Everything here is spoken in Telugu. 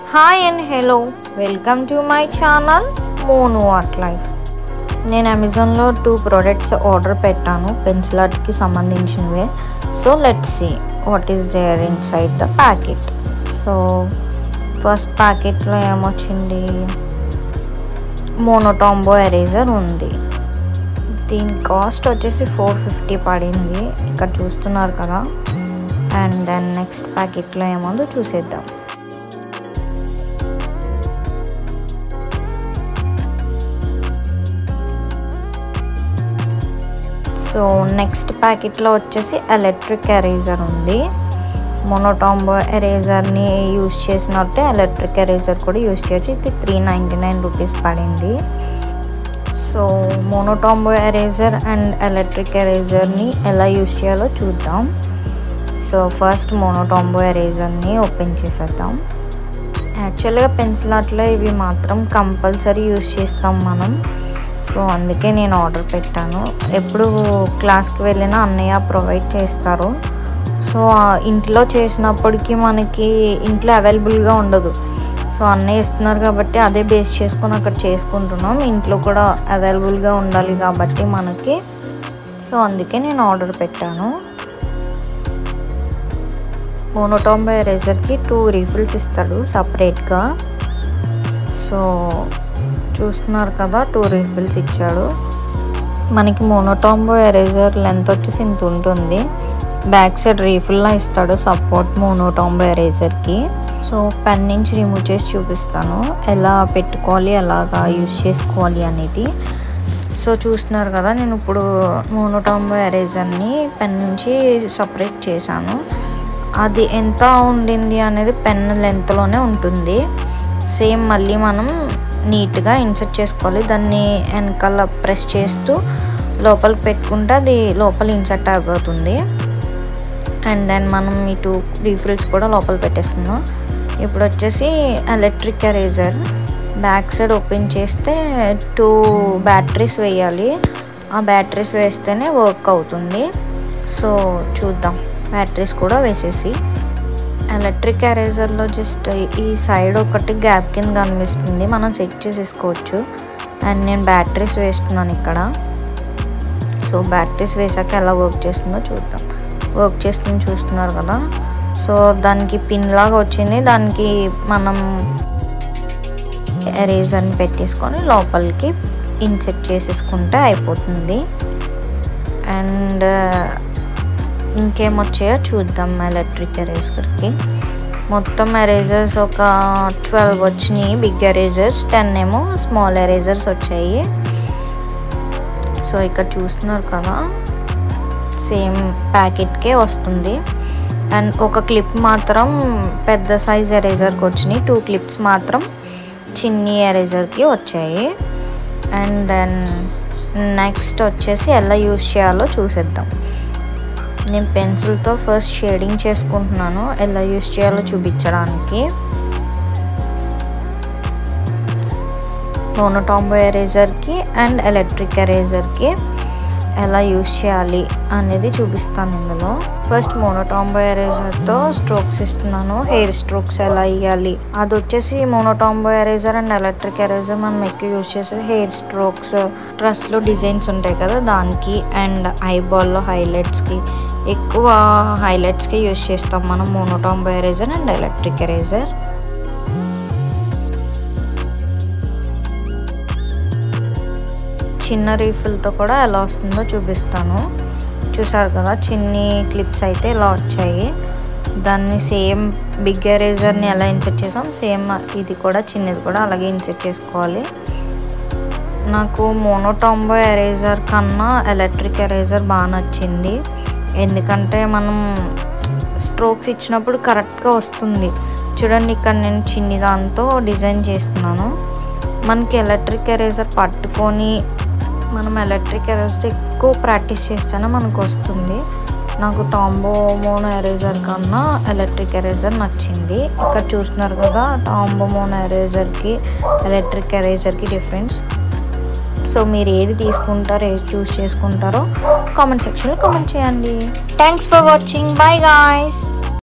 hi and hello welcome to my channel Monu art life నేను అమెజాన్లో టూ ప్రోడక్ట్స్ ఆర్డర్ పెట్టాను పెన్సిల్ ఆర్ట్కి సంబంధించినవే so let's see what is there inside the packet so first ప్యాకెట్లో ఏమొచ్చింది మోనోటాంబో ఎరేజర్ ఉంది దీని కాస్ట్ వచ్చేసి ఫోర్ ఫిఫ్టీ పడింది ఇక్కడ చూస్తున్నారు కదా అండ్ దెన్ నెక్స్ట్ ప్యాకెట్లో ఏముందో చూసేద్దాం సో నెక్స్ట్ ప్యాకెట్లో వచ్చేసి ఎలక్ట్రిక్ ఎరేజర్ ఉంది మోనోటాంబో ఎరేజర్ని యూజ్ చేసినట్టే ఎలక్ట్రిక్ ఎరేజర్ కూడా యూజ్ చేయొచ్చు ఇది త్రీ నైంటీ నైన్ రూపీస్ పడింది so Mono Tombow eraser and electric ఎరేజర్ని ఎలా యూజ్ చేయాలో చూద్దాం సో ఫస్ట్ మోనోటాంబో ఎరేజర్ని ఓపెన్ చేసేద్దాం యాక్చువల్గా పెన్సిల్ ఆర్ట్లో ఇవి మాత్రం కంపల్సరీ యూజ్ చేస్తాం మనం సో అందుకే నేను ఆర్డర్ పెట్టాను ఎప్పుడు క్లాస్కి వెళ్ళినా అన్నయ్య ప్రొవైడ్ చేస్తారు సో ఇంట్లో చేసినప్పటికీ మనకి ఇంట్లో అవైలబుల్గా ఉండదు సో అన్నయ్య ఇస్తున్నారు కాబట్టి అదే బేస్ చేసుకొని అక్కడ చేసుకుంటున్నాం ఇంట్లో కూడా అవైలబుల్గా ఉండాలి కాబట్టి మనకి సో అందుకే నేను ఆర్డర్ పెట్టాను మోనోటాంబో ఎరేజర్కి టూ రీఫిల్స్ ఇస్తాడు సపరేట్గా సో చూస్తున్నారు కదా టూ రీఫిల్స్ ఇచ్చాడు మనకి మోనోటాంబో ఎరేజర్ లెంత్ వచ్చేసి ఇంత ఉంటుంది బ్యాక్ సైడ్ రీఫిల్లా ఇస్తాడు సపోర్ట్ మోనోటాంబో ఎరేజర్కి సో పెన్ నుంచి రిమూవ్ చేసి చూపిస్తాను ఎలా పెట్టుకోవాలి ఎలాగా యూజ్ చేసుకోవాలి అనేది సో చూస్తున్నారు కదా నేను ఇప్పుడు మోనోటాంబో ఎరేజర్ని పెన్ నుంచి సపరేట్ చేశాను అది ఎంత ఉండింది అనేది పెన్ లెంత్లోనే ఉంటుంది సేమ్ మళ్ళీ మనం నీట్గా ఇన్సర్ట్ చేసుకోవాలి దాన్ని వెనకాల ప్రెస్ చేస్తూ లోపలికి పెట్టుకుంటే అది లోపల ఇన్సర్ట్ అయిపోతుంది అండ్ దెన్ మనం ఇటు రీఫిల్స్ కూడా లోపల పెట్టేసుకున్నాం ఇప్పుడు వచ్చేసి electric eraser back side open చేస్తే టూ బ్యాటరీస్ వేయాలి ఆ బ్యాటరీస్ వేస్తేనే వర్క్ అవుతుంది సో చూద్దాం బ్యాటరీస్ కూడా వేసేసి ఎలక్ట్రిక్ ఎరేజర్లో జస్ట్ ఈ సైడ్ ఒకటి గ్యాప్ కింద కనిపిస్తుంది మనం సెట్ చేసేసుకోవచ్చు అండ్ నేను బ్యాటరీస్ వేస్తున్నాను ఇక్కడ సో బ్యాటరీస్ వేసాక ఎలా వర్క్ చేస్తుందో చూద్దాం వర్క్ చేస్తుంది చూస్తున్నారు కదా సో దానికి పిన్ లాగా వచ్చింది దానికి మనం ఎరేజర్ని పెట్టేసుకొని లోపలికి ఇన్సెట్ చేసేసుకుంటే అయిపోతుంది అండ్ ఇంకేమొచ్చాయో చూద్దాం ఎలక్ట్రిక్ ఎరేజర్కి మొత్తం ఎరేజర్స్ ఒక ట్వెల్వ్ వచ్చినాయి బిగ్ ఎరేజర్స్ టెన్ ఏమో స్మాల్ ఎరేజర్స్ వచ్చాయి సో ఇక్కడ చూస్తున్నారు కదా సేమ్ ప్యాకెట్కే వస్తుంది అండ్ ఒక క్లిప్ మాత్రం పెద్ద సైజ్ ఎరేజర్కి వచ్చినాయి టూ క్లిప్స్ మాత్రం చిన్ని ఎరేజర్కి వచ్చాయి అండ్ దెన్ నెక్స్ట్ వచ్చేసి ఎలా యూజ్ చేయాలో చూసేద్దాం నేను పెన్సిల్తో ఫస్ట్ షేడింగ్ చేసుకుంటున్నాను ఎలా యూజ్ చేయాలో చూపించడానికి మోనోటాంబో ఎరేజర్కి అండ్ ఎలక్ట్రిక్ ఎరేజర్కి ఎలా యూజ్ చేయాలి అనేది చూపిస్తాను ఇందులో ఫస్ట్ మోనోటాంబో ఎరేజర్తో స్ట్రోక్స్ ఇస్తున్నాను హెయిర్ స్ట్రోక్స్ ఎలా ఇవ్వాలి అది వచ్చేసి Mono Tombow eraser and electric eraser మనం ఎక్కువ యూజ్ చేసేది హెయిర్ స్ట్రోక్స్ డ్రెస్లో డిజైన్స్ ఉంటాయి కదా దానికి అండ్ ఐబాల్లో హైలైట్స్కి ఎక్కువ హైలైట్స్కి యూజ్ చేస్తాం మనం Mono Tombow eraser and electric eraser చిన్న రీఫిల్తో కూడా ఎలా వస్తుందో చూపిస్తాను చూసారు కదా చిన్ని క్లిప్స్ అయితే ఇలా వచ్చాయి దాన్ని సేమ్ బిగ్ ఎరేజర్ని ఎలా ఇన్సెట్ చేసాం సేమ్ ఇది కూడా చిన్నది కూడా అలాగే ఇన్సెట్ చేసుకోవాలి నాకు మోనోటాంబో ఎరేజర్ కన్నా ఎలక్ట్రిక్ ఎరేజర్ బాగా నచ్చింది ఎందుకంటే మనం స్ట్రోక్స్ ఇచ్చినప్పుడు కరెక్ట్గా వస్తుంది చూడండి ఇక్కడ నేను చిన్ని దాంతో డిజైన్ చేస్తున్నాను మనకి ఎలక్ట్రిక్ ఎరేజర్ పట్టుకొని మనం ఎలక్ట్రిక్ ఎరేజర్ ఎక్కువ ప్రాక్టీస్ చేస్తేనే మనకు వస్తుంది నాకు టాంబో మోనో ఎరేజర్ కన్నా ఎలక్ట్రిక్ ఎరేజర్ నచ్చింది ఇక్కడ చూస్తున్నారు కదా టాంబో మోనో ఎరేజర్కి ఎలక్ట్రిక్ ఎరేజర్కి డిఫరెన్స్ సో మీరు ఏది తీసుకుంటారో ఏది చూస్ చేసుకుంటారో కామెంట్ సెక్షన్లో కామెంట్ చేయండి thanks for watching bye guys